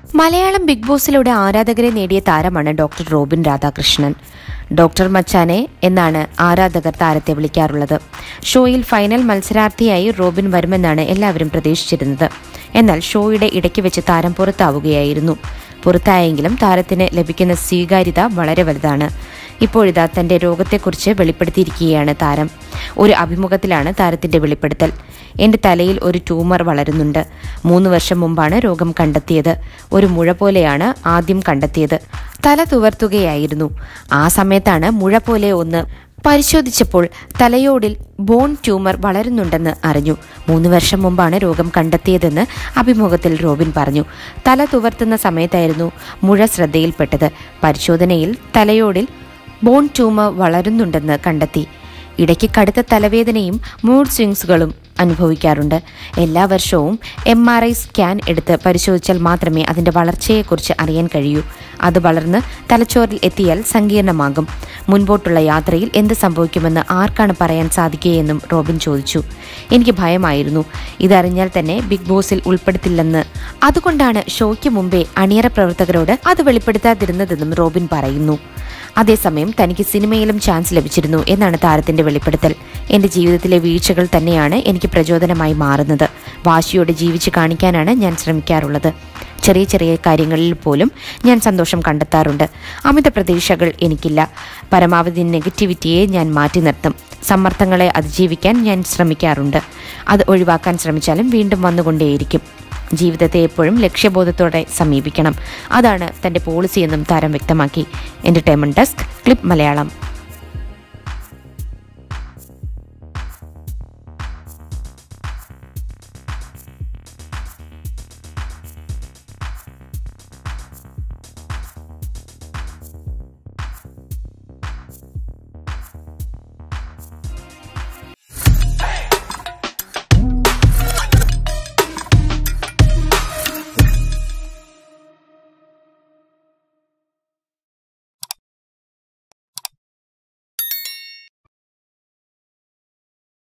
Malayalam big ബോസിലൂടെ ആരാധകരെ നേടിയ താരമാണ് ഡോക്ടർ റോബിൻ രാധാകൃഷ്ണൻ ഡോക്ടർ മച്ചാനെ എന്നാണ് ആരാധകർ താരത്തെ വിളിക്കാറുള്ളത് ഷോയിൽ ഫൈനൽ മത്സരാർത്ഥിയായി റോബിൻ വരുമെന്നാണ് എല്ലാവരും പ്രതീക്ഷിച്ചിരുന്നത് എന്നാൽ ഷോയുടെ ഇടയ്ക്ക് വെച്ച് താരം പുറത്താവുകയായിരുന്നു പുറത്തായെങ്കിലും താരത്തിന് ലഭിക്കുന്ന സ്വീകാര്യത വളരെ വലുതാണ് ഇപ്പോഴിതാ തന്റെ രോഗത്തെക്കുറിച്ച് വെളിപ്പെടുത്തിയിരിക്കുകയാണ് താരം ഒരു അഭിമുഖത്തിലാണ് താരത്തിന്റെ വെളിപ്പെടുത്തൽ എന്റെ തലയിൽ ഒരു ട്യൂമർ വളരുന്നുണ്ട് മൂന്ന് വർഷം മുമ്പാണ് രോഗം കണ്ടെത്തിയത് ഒരു മുഴ പോലെയാണ് ആദ്യം കണ്ടെത്തിയത് തല തുവർത്തുകയായിരുന്നു ആ സമയത്താണ് മുഴ പോലെ ഒന്ന് പരിശോധിച്ചപ്പോൾ തലയോടിൽ ബോൺ ട്യൂമർ വളരുന്നുണ്ടെന്ന് അറിഞ്ഞു മൂന്ന് വർഷം മുമ്പാണ് രോഗം കണ്ടെത്തിയതെന്ന് അഭിമുഖത്തിൽ റോബിൻ പറഞ്ഞു തല തുവർത്തുന്ന സമയത്തായിരുന്നു മുഴ ശ്രദ്ധയിൽപ്പെട്ടത് പരിശോധനയിൽ തലയോടിൽ ബോൺ ട്യൂമർ വളരുന്നുണ്ടെന്ന് കണ്ടെത്തി ഇടയ്ക്ക് കടുത്ത തലവേദനയും മൂഡ് സ്വിങ്സുകളും അനുഭവിക്കാറുണ്ട് എല്ലാ വർഷവും എം ആർ ഐ സ്കാൻ എടുത്ത് പരിശോധിച്ചാൽ മാത്രമേ അതിന്റെ വളർച്ചയെക്കുറിച്ച് അറിയാൻ കഴിയൂ അത് വളർന്ന് തലച്ചോറിൽ എത്തിയാൽ സങ്കീർണമാകും മുൻപോട്ടുള്ള യാത്രയിൽ എന്ത് സംഭവിക്കുമെന്ന് ആർക്കാണ് പറയാൻ സാധിക്കുകയെന്നും റോബിൻ ചോദിച്ചു എനിക്ക് ഭയമായിരുന്നു ഇതറിഞ്ഞാൽ തന്നെ ബിഗ് ബോസിൽ ഉൾപ്പെടുത്തില്ലെന്ന് അതുകൊണ്ടാണ് ഷോയ്ക്ക് മുമ്പേ അണിയറ പ്രവർത്തകരോട് അത് വെളിപ്പെടുത്താതിരുന്നതെന്നും റോബിൻ പറയുന്നു അതേസമയം തനിക്ക് സിനിമയിലും ചാൻസ് ലഭിച്ചിരുന്നു എന്നാണ് താരത്തിന്റെ വെളിപ്പെടുത്തൽ എന്റെ ജീവിതത്തിലെ വീഴ്ചകൾ തന്നെയാണ് എനിക്ക് പ്രചോദനമായി മാറുന്നത് വാശിയോടെ ജീവിച്ച് കാണിക്കാനാണ് ഞാൻ ശ്രമിക്കാറുള്ളത് ചെറിയ ചെറിയ കാര്യങ്ങളിൽ പോലും ഞാൻ സന്തോഷം കണ്ടെത്താറുണ്ട് അമിത പ്രതീക്ഷകൾ എനിക്കില്ല പരമാവധി നെഗറ്റിവിറ്റിയെ ഞാൻ മാറ്റി നിർത്തും സമ്മർദ്ദങ്ങളെ അതിജീവിക്കാൻ ഞാൻ ശ്രമിക്കാറുണ്ട് അത് ഒഴിവാക്കാൻ ശ്രമിച്ചാലും വീണ്ടും വന്നുകൊണ്ടേയിരിക്കും ജീവിതത്തെ എപ്പോഴും ലക്ഷ്യബോധത്തോടെ സമീപിക്കണം അതാണ് തന്റെ പോളിസിയെന്നും താരം വ്യക്തമാക്കി എന്റർടൈൻമെന്റ് ഡെസ്ക് ക്ലിപ്പ് മലയാളം